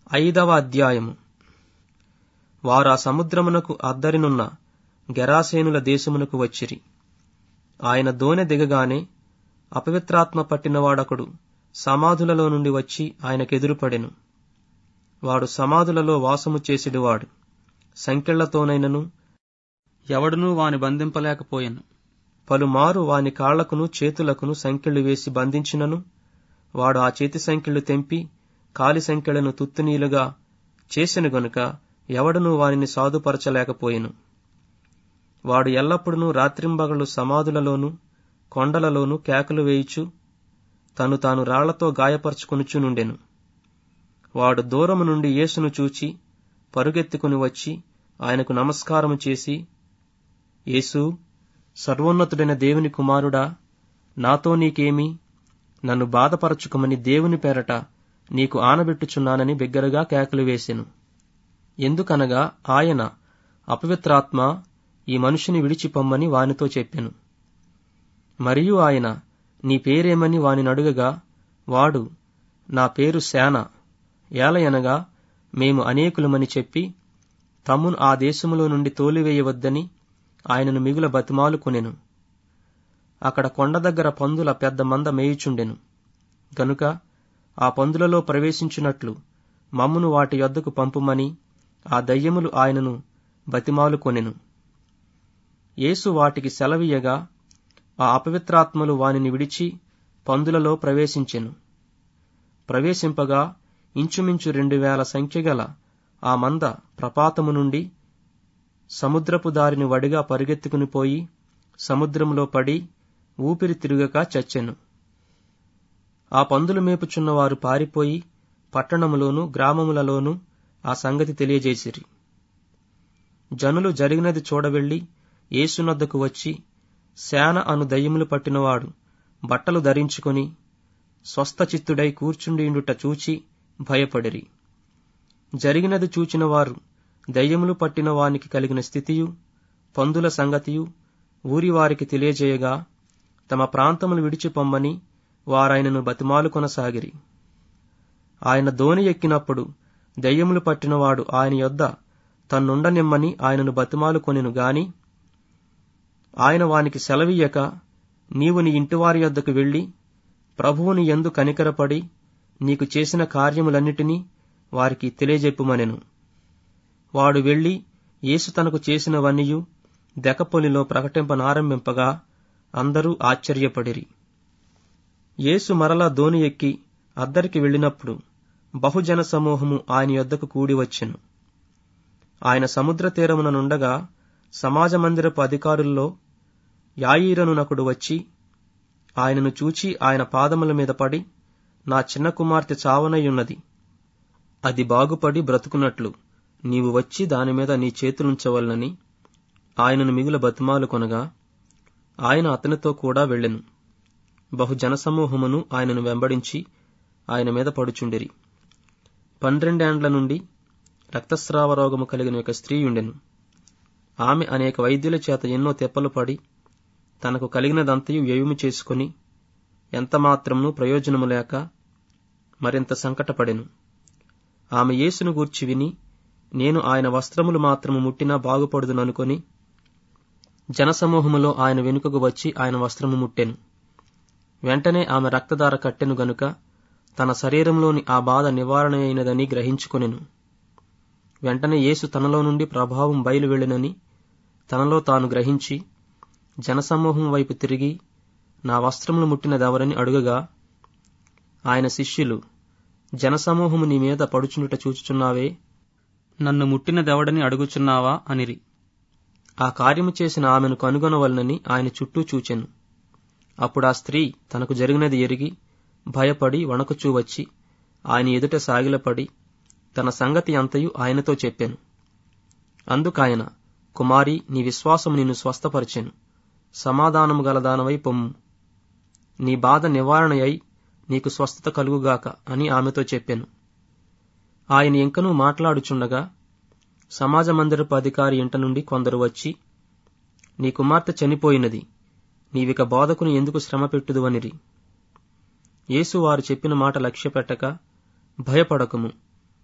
ఐదవ అధ్యాయము వారు ఆ సముద్రమునకు అద్దరినున్న గెరాసేనుల దేశమునకు వచ్చిరి ఆయన దోనె దిగగానే అపవిత్రాత్మ పట్టినవాడొకడు సమాధులలో నుండి వచ్చి ఆయనకెదురుపడెను వాడు సమాధులలో వాసము చేసిడివాడు సంకెళ్లతోనైనను ఎవడునూ వాని బంధింపలేకపోయెను పలుమారు వాని కాళ్లకును చేతులకును సంకెళ్లు వేసి బంధించినను వాడు ఆ చేతి సంకెళ్లు తెంపి కాలి సంకెళ్లను తుత్తునీలుగా చేసెను గనుక ఎవడునూ వానిని సాధుపరచలేకపోయెను వాడు ఎల్లప్పుడూ రాత్రింబగళ్ళు సమాధులలోను కొండలలోను కేకలు వేయుచు తను తాను రాళ్లతో గాయపరచుకొనుచునుండెను వాడు దూరము నుండి యేసును చూచి పరుగెత్తుకుని వచ్చి ఆయనకు నమస్కారము చేసి యేసు సర్వోన్నతుడైన దేవుని కుమారుడా నాతో నీకేమి నన్ను బాధపరచుకమని దేవుని పేరట నీకు ఆనబెట్టుచున్నానని బిగ్గరగా కేకలు వేసెను ఎందుకనగా ఆయన అపవిత్రాత్మ ఈ మనుషుని విడిచిపొమ్మని వానితో చెప్పెను మరియు ఆయన నీ పేరేమని వానిని అడుగగా వాడు నా పేరు శాన ఏలయనగా మేము అనేకులమని చెప్పి తమ్మును ఆ దేశములో నుండి తోలివేయవద్దని ఆయనను మిగుల బతిమాలుకొనెను అక్కడ కొండ దగ్గర పందుల పెద్ద మంద మేయుచుండెను గనుక ఆ పందులలో ప్రవేశించున్నట్లు మమ్మును వాటి యొద్దకు పంపుమని ఆ దయ్యములు ఆయనను బతిమాలుకొనెను యేసు వాటికి సెలవీయగా ఆ అపవిత్రాత్మలు వానిని విడిచి పందులలో ప్రవేశించెను ప్రవేశింపగా ఇంచుమించు రెండు వేల సంఖ్యగల ఆ మంద ప్రపాతము నుండి సముద్రపు దారిని వడిగా పరిగెత్తుకుని పోయి సముద్రంలో పడి ఊపిరి తిరుగక చచ్చెను ఆ పందులు మేపుచున్న వారు పారిపోయి పట్టణములోను గ్రామములలోను ఆ సంగతి తెలియజేసిరి జనులు జరిగినది చూడవెళ్లి యేసునద్దకు వచ్చి శాన అను దయ్యములు పట్టినవాడు బట్టలు ధరించుకొని స్వస్థచిత్తుడై కూర్చుండియుండుట చూచి భయపడిరి జరిగినది చూచిన వారు దయ్యములు పట్టిన వానికి కలిగిన స్థితియు పందుల సంగతియు ఊరి వారికి తెలియజేయగా తమ ప్రాంతములు విడిచిపొమ్మని వారాయనను బతిమాలు కొనసాగిరి ఆయన దోణి ఎక్కినప్పుడు దయ్యములు పట్టినవాడు ఆయన యొద్ద తన్నుండనిమ్మని ఆయనను బతిమాలు కొనెను గాని ఆయన వానికి సెలవీయక నీవు నీ ఇంటివారి యొద్దకు వెళ్లి ప్రభువుని ఎందు కనికరపడి నీకు చేసిన కార్యములన్నిటినీ వారికి తెలియజెప్పుమనెను వాడు వెళ్లి యేసు తనకు చేసినవన్నీయు దెకపొలిలో ప్రకటింపనారంభింపగా అందరూ ఆశ్చర్యపడిరి యేసు మరలా దోని ఎక్కి అద్దరికి వెళ్ళినప్పుడు బహుజన సమూహము ఆయన యొద్దకు కూడి వచ్చెను ఆయన సముద్ర తీరమున నుండగా సమాజ మందిరపు అధికారుల్లో యాయీరనునకుడు వచ్చి ఆయనను చూచి ఆయన పాదముల మీద పడి నా చిన్న కుమార్తె చావనయ్యున్నది అది బాగుపడి బ్రతుకున్నట్లు నీవు వచ్చి దానిమీద నీ చేతులుంచవలనని ఆయనను మిగుల బతిమాలు కొనగా ఆయన అతనితో కూడా వెళ్ళెను బహు జనసమూహమును ఆయనను వెంబడించి ఆయన మీద పడుచుండిరి పన్నెండేండ్ల నుండి రక్తస్రావ రోగము కలిగిన ఒక స్త్రీ ఉండెను ఆమె అనేక వైద్యుల చేత ఎన్నో తెప్పలు పడి తనకు కలిగినదంతయు వ్యయము చేసుకుని ఎంతమాత్రమును ప్రయోజనము లేక మరింత సంకటపడెను ఆమె యేసును గూర్చి విని నేను ఆయన వస్త్రములు మాత్రము ముట్టినా బాగుపడుదుననుకొని జనసమూహములో ఆయన వెనుకకు వచ్చి ఆయన వస్త్రము ముట్టెను వెంటనే ఆమె రక్తధార కట్టెను గనుక తన శరీరంలోని ఆ బాధ నివారణ అయినదని గ్రహించుకొనెను వెంటనే యేసు తనలో నుండి ప్రభావం బయలు వెళ్ళినని తనలో తాను గ్రహించి జనసమూహం వైపు తిరిగి నా వస్త్రములు ముట్టినదెవరని అడుగగా ఆయన శిష్యులు జనసమూహము నీ మీద పడుచునుట చూచుచున్నావే నన్ను ముట్టినదెవడని అడుగుచున్నావా అనిరి ఆ కార్యము చేసిన ఆమెను కనుగొనవలనని ఆయన చుట్టూ చూచెను అప్పుడు ఆ స్త్రీ తనకు జరిగినది ఎరిగి భయపడి వణకుచూ వచ్చి ఆయన ఎదుట సాగిలపడి తన సంగతి అంతయు ఆయనతో చెప్పాను అందుకాయన కుమారి నీ విశ్వాసము నిన్ను స్వస్థపరిచెను సమాధానము గలదానవై పొమ్ము నీ బాధ నివారణ అయి నీకు స్వస్థత కలుగుగాక అని ఆమెతో చెప్పాను ఆయన ఇంకనూ మాట్లాడుచుండగా సమాజ మందిరపు అధికారి ఇంట నుండి కొందరు వచ్చి నీ కుమార్తె చనిపోయినది నీవిక బోధకుని ఎందుకు శ్రమ పెట్టుదువనిరి యేసు వారు చెప్పిన మాట లక్ష్యపెట్టక భయపడకము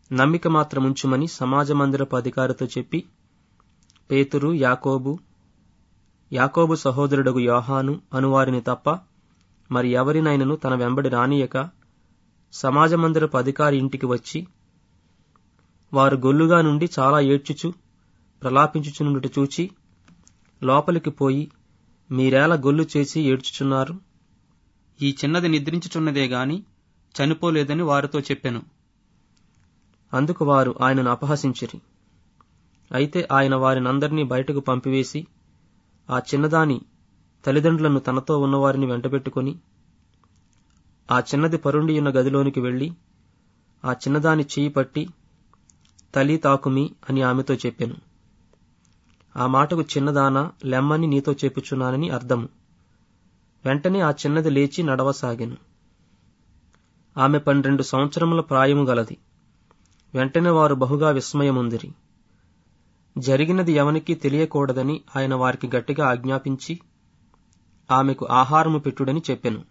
నమ్మిక మాత్రముంచుమని సమాజ మందిరపు అధికారితో చెప్పి పేతురు యాకోబు యాకోబు సహోదరుడగు యోహాను అనువారిని తప్ప మరి ఎవరినైనను తన వెంబడి రానియక సమాజ మందిరపు అధికారి ఇంటికి వచ్చి వారు గొల్లుగా నుండి చాలా ఏడ్చుచు ప్రలాపించుచునుండుట చూచి లోపలికి పోయి మీరేల గొల్లు చేసి ఏడ్చుచున్నారు ఈ చిన్నది నిద్రించుచున్నదే గాని చనిపోలేదని వారితో చెప్పెను అందుకు వారు ఆయనను అపహసించిరి అయితే ఆయన వారినందరినీ బయటకు పంపివేసి ఆ చిన్నదాని తల్లిదండ్రులను తనతో ఉన్నవారిని వెంటబెట్టుకుని ఆ చిన్నది పరుండియున్న గదిలోనికి వెళ్లి ఆ చిన్నదాని చెయ్యి పట్టి తలి తాకుమి అని ఆమెతో చెప్పెను ఆ మాటకు చిన్నదానా లెమ్మని నీతో చెప్పుచున్నానని అర్థము వెంటనే ఆ చిన్నది లేచి నడవసాగెను ఆమె పన్నెండు సంవత్సరముల ప్రాయము గలది వెంటనే వారు బహుగా విస్మయముందిరి జరిగినది ఎవనికి తెలియకూడదని ఆయన వారికి గట్టిగా ఆజ్ఞాపించి ఆమెకు ఆహారము పెట్టుడని చెప్పెను